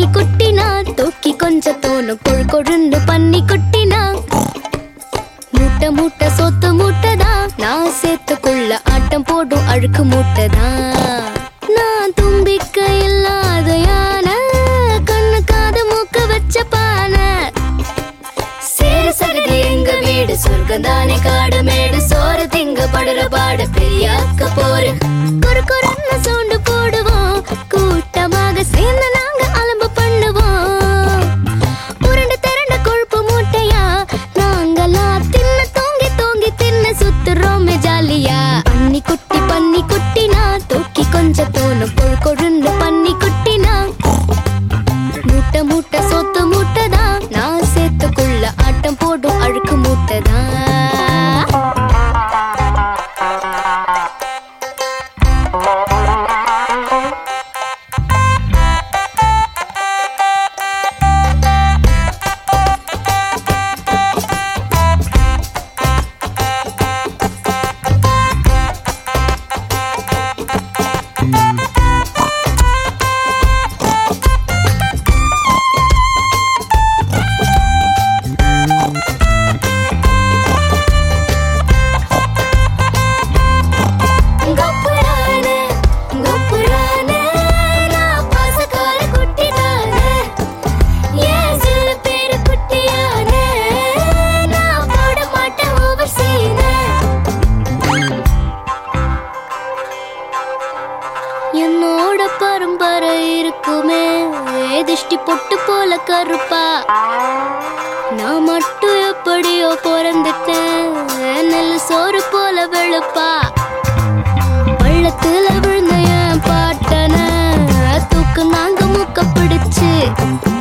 பன்னி குட்டினா தூக்கி கொஞ்சம் தோணும் கொழு கொழுன்னு பன்னி குட்டினா மூட்டை மூட்டை சொத்து மூட்டைதான் நான் சேர்த்துக்குள்ள ஆட்டம் போடும் அழுக்கு மூட்டைதான் நான் தும்பிக்க இல்லாத யானை கண்ணு காது மூக்க வச்ச பானை சேர சகதி எங்க வீடு சொர்க்கம் தானே காடு மேடு சோறு திங்க படுற பாடு பெரியாக்க போரு குறு குறுன்னு சோண்டு போடுவோம் கூட்டமாக சேர்ந்து நாங்க அலம்பு பண்ணுவோம் உருண்டு திரண்ட கொழுப்பு மூட்டையா நாங்களா தின்ன தூங்கி தூங்கி தின்ன சுத்துறோமே ஜாலியா பன்னி குட்டி பன்னி குட்டினா தூக்கி கொஞ்சம் தோணும் கொழு கொழுன்னு பன்னி குட்டினா மூட்டை மூட்டை சொத்து மூட்டை தான் நான் சேர்த்துக்குள்ள ஆட்டம் போடும் அழுக்கு மூட்டை தான் கொப்புரானே, கொப்புரானே, நான் பாசக்கார குட்டிதானே. ஏன் சில பேரு குட்டியானே, நான் போட மாட்டேன் over scene. என்னோட பரம்பரை இருக்குமே திஷ்டி பொட்டு போல கருப்பா நான் மட்டும் எப்படியோ பிறந்துட்டேன் நெல் சோறு போல வெளுப்பா பள்ளத்துல விழுந்த என் பாட்டன தூக்கு நாங்க மூக்க பிடிச்சு